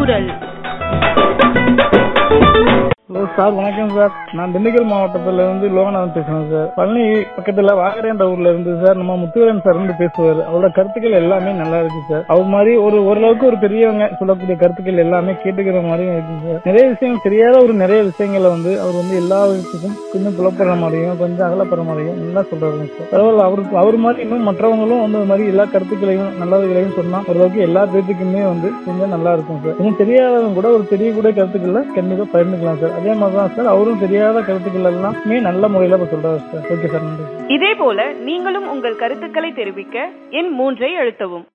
குரல் hello sir வணக்கம் sir நான் திண்டுக்கல் மாவட்டத்துல இருந்து லோகநாதன் பேசுறேன் சார் பழனி பக்கத்துல வாகரேன்ற ஊர்ல இருந்து சார் நம்ம முத்துவேலன் சார் வந்து பேசுவார் அவரோட கருத்துக்கள் எல்லாமே நல்லா இருக்கு சார் அவர் மாதிரி ஒரு ஓரளவுக்கு ஒரு பெரியவங்க சொல்லக்கூடிய கருத்துக்கள் எல்லாமே கேட்டுக்கிற மாதிரியும் இருக்கு சார் நிறைய விஷயம் தெரியாத ஒரு நிறைய விஷயங்களை வந்து அவர் வந்து எல்லா விஷயத்துக்கும் கொஞ்சம் புலப்படுற மாதிரியும் கொஞ்சம் அகலப்படுற மாதிரியும் நல்லா சொல்றாருங்க சார் பரவாயில்ல அவருக்கு அவர் மாதிரி இன்னும் மற்றவங்களும் வந்து அது மாதிரி எல்லா கருத்துக்களையும் நல்லதுகளையும் சொன்னா ஓரளவுக்கு எல்லா பேத்துக்குமே வந்து கொஞ்சம் நல்லா இருக்கும் சார் கொஞ்சம் தெரியாதவங்க கூட ஒரு தெரிய கூட கருத்துக்களை கண்டிப்பா பகிர்ந்துக்கலாம் சார் அதே மாதிரி தான் சார் அவரும் தெரியாத கருத்துக்கள் எல்லாமே நல்ல முறையில இப்ப சொல்றாரு சார் ஓகே சார் நன்றி இதே போல நீங்களும் உங்கள் கருத்துக்களை தெரிவிக்க எண் மூன்றை அழுத்தவும்